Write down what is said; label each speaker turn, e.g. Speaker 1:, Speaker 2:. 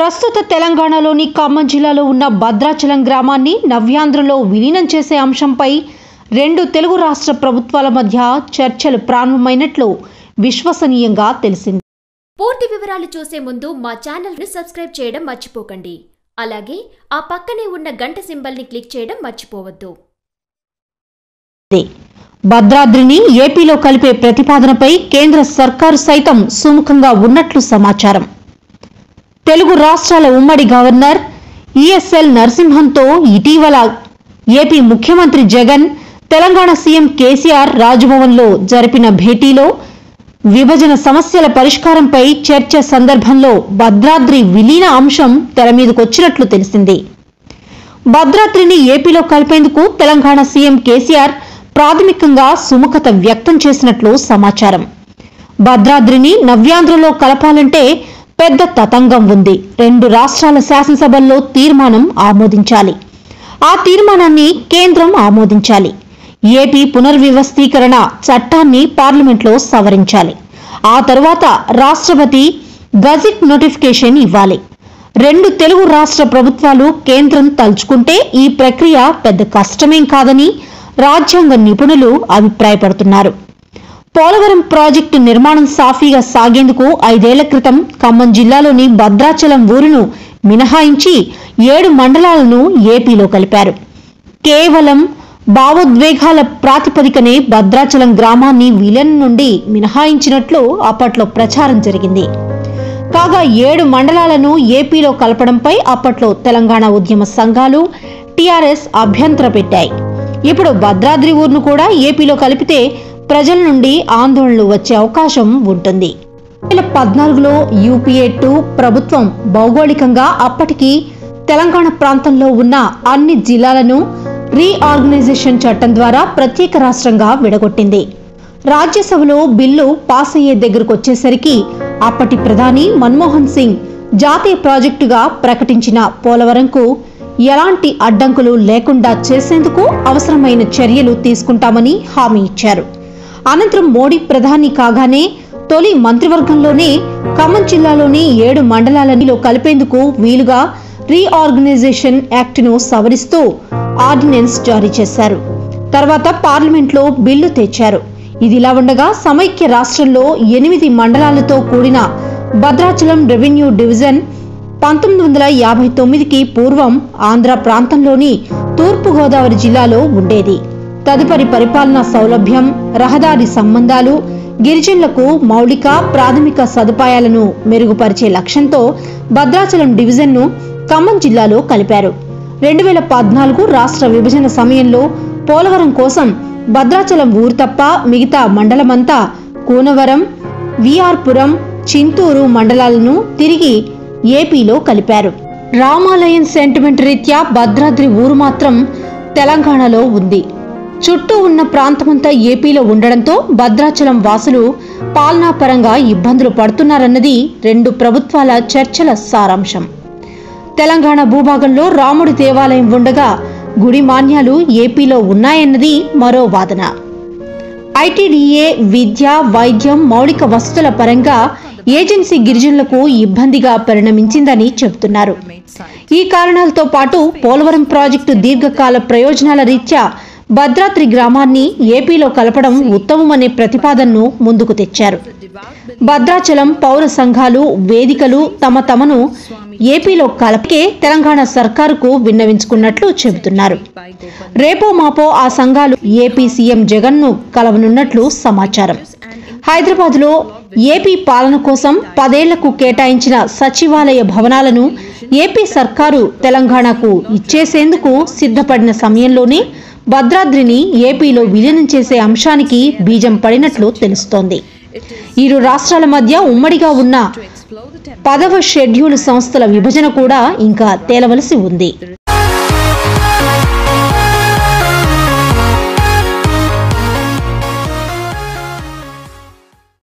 Speaker 1: ప్రస్తుత తెలంగాణలోని ఖమ్మం జిల్లాలో ఉన్న భద్రాచలం గ్రామాన్ని నవ్యాంధ్రలో విలీనం చేసే అంశంపై రెండు తెలుగు రాష్ట్ర ప్రభుత్వాల మధ్య చర్చలు ప్రారంభమైనట్లు విశ్వసనీయంగా తెలిసింది
Speaker 2: పూర్తి వివరాలు చూసే ముందు మా ఛానల్ని సబ్స్క్రైబ్ చేయడం మర్చిపోకండి అలాగే ఆ పక్కనే ఉన్న గంట సింబల్ని క్లిక్ చేయడం మర్చిపోవద్దు
Speaker 1: భద్రాద్రిని ఏపీలో కలిపే ప్రతిపాదనపై కేంద్ర సర్కారు సైతం సుముఖంగా ఉన్నట్లు సమాచారం తెలుగు రాష్ట్రాల ఉమ్మడి గవర్నర్ ఈఎస్ఎల్ నరసింహన్తో ఇటీవల ఏపీ ముఖ్యమంత్రి జగన్ తెలంగాణ సీఎం కేసీఆర్ రాజ్భవన్లో జరిపిన భేటీలో విభజన సమస్యల పరిష్కారంపై చర్చ సందర్భంలో భద్రాద్రి విలీన అంశం తెర మీదకొచ్చినట్లు తెలిసింది భద్రాద్రిని ఏపీలో కలిపేందుకు తెలంగాణ సీఎం కేసీఆర్ ప్రాథమికంగా సుముఖత వ్యక్తం చేసినట్లు సమాచారం భద్రాద్రిని నవ్యాంధ్రలో కలపాలంటే పెద్ద తతంగం ఉంది రెండు రాష్ట్రాల శాసనసభల్లో తీర్మానం ఆమోదించాలి ఆ తీర్మానాన్ని కేంద్రం ఆమోదించాలి ఏపీ పునర్వ్యవస్థీకరణ చట్టాన్ని పార్లమెంట్లో సవరించాలి ఆ తరువాత రాష్ట్రపతి గజిట్ నోటిఫికేషన్ ఇవ్వాలి రెండు తెలుగు రాష్ట్ర ప్రభుత్వాలు కేంద్రం తలుచుకుంటే ఈ ప్రక్రియ పెద్ద కష్టమేం కాదని రాజ్యాంగ నిపుణులు అభిప్రాయపడుతున్నారు పోలవరం ప్రాజెక్టు నిర్మాణం సాఫీగా సాగేందుకు ఐదేళ్ల క్రితం ఖమ్మం జిల్లాలోని భద్రాచలం ఊరును మినహాయించి ఏడు మండలాలను ఏపీలో కలిపారు కేవలం భావోద్వేగాల ప్రాతిపదికనే భద్రాచలం గ్రామాన్ని విలన్ నుండి మినహాయించినట్లు అప్పట్లో ప్రచారం జరిగింది కాగా ఏడు మండలాలను ఏపీలో కలపడంపై అప్పట్లో తెలంగాణ ఉద్యమ సంఘాలు టీఆర్ఎస్ అభ్యంతర పెట్టాయి ఇప్పుడు భద్రాద్రి ఊరును కూడా ఏపీలో కలిపితే ప్రజల నుండి ఆందోళనలు వచ్చే అవకాశం ఉంటుంది రెండు వేల పద్నాలుగులో యూపీఏ టూ ప్రభుత్వం భౌగోళికంగా అప్పటికి తెలంగాణ ప్రాంతంలో ఉన్న అన్ని జిల్లాలను రీఆర్గనైజేషన్ చట్టం ద్వారా ప్రత్యేక రాష్ట్రంగా విడగొట్టింది రాజ్యసభలో బిల్లు పాస్ అయ్యే దగ్గరకు వచ్చేసరికి అప్పటి ప్రధాని మన్మోహన్ సింగ్ జాతీయ ప్రాజెక్టుగా ప్రకటించిన పోలవరంకు ఎలాంటి అడ్డంకులు లేకుండా చేసేందుకు అవసరమైన చర్యలు తీసుకుంటామని హామీ ఇచ్చారు అనంతరం మోడీ ప్రధాని కాగానే తొలి మంత్రివర్గంలోనే ఖమ్మం జిల్లాలోని ఏడు మండలాలలో కలిపేందుకు వీలుగా రీఆర్గనైజేషన్ యాక్ట్ను సవరిస్తూ ఆర్డినెన్స్ జారీ చేశారు తర్వాత పార్లమెంట్లో బిల్లు తెచ్చారు ఇదిలా ఉండగా సమైక్య రాష్ట్రంలో ఎనిమిది మండలాలతో కూడిన భద్రాచలం రెవెన్యూ డివిజన్ పంతొమ్మిది వందల యాభై తొమ్మిదికి పూర్వం ఆంధ్ర ప్రాంతంలోని తూర్పుగోదావరి జిల్లాలో ఉండేది తదుపరి పరిపాలనా సౌలభ్యం రహదారి సంబంధాలు గిరిజనులకు మౌలిక ప్రాథమిక సదుపాయాలను మెరుగుపరిచే లక్ష్యంతో భద్రాచలం డివిజన్ను ఖమ్మం జిల్లాలో కలిపారు రెండు వేల పద్నాలుగు రాష్ట్ర విభజన సమయంలో పోలవరం కోసం భద్రాచలం ఊరు తప్ప మిగతా మండలమంతా కూనవరం విఆర్పురం చింతూరు మండలాలను తిరిగి ఏపీలో కలిపారు రామాలయం సెంటిమెంట్ రీత్యా భద్రాద్రి ఊరు మాత్రం తెలంగాణలో ఉంది చుట్టూ ఉన్న ప్రాంతమంతా ఏపీలో ఉండడంతో భద్రాచలం వాసులు పాలనాపరంగా ఇబ్బందులు పడుతున్నారన్నది రెండు ప్రభుత్వాల చర్చల సారాంశం తెలంగాణ భూభాగంలో రాముడి దేవాలయం ఉండగా గుడి మాన్యాలు ఏపీలో ఉన్నాయన్నది మరో వాదన ఐటీడీఏ విద్య వైద్యం మౌలిక వసతుల పరంగా ఏజెన్సీ గిరిజనులకు ఇబ్బందిగా పరిణమించిందని చెబుతున్నారు ఈ కారణాలతో పాటు పోలవరం ప్రాజెక్టు దీర్ఘకాల ప్రయోజనాల రీత్యా భద్రాద్రి గ్రామాన్ని ఏపీలో కలపడం ఉత్తమమనే ప్రతిపాదనను ముందుకు తెచ్చారు భద్రాచలం పౌర సంఘాలు వేదికలు తమ తమను ఏపీలో కలపకే తెలంగాణ సర్కారుకు విన్నవించుకున్నట్లు చెబుతున్నారు రేపో మాపో ఆ సంఘాలు ఏపీ సీఎం జగన్ను కలవనున్నట్లు సమాచారం హైదరాబాద్లో ఏపీ పాలన కోసం పదేళ్లకు కేటాయించిన సచివాలయ భవనాలను ఏపీ సర్కారు తెలంగాణకు ఇచ్చేసేందుకు సిద్ధపడిన సమయంలోనే భద్రాద్రిని ఏపీలో విలీనం చేసే అంశానికి బీజం పడినట్లు తెలుస్తోంది ఇరు రాష్ట్రాల మధ్య ఉమ్మడిగా ఉన్న పదవ షెడ్యూల్ సంస్థల విభజన కూడా ఇంకా తేలవలసి ఉంది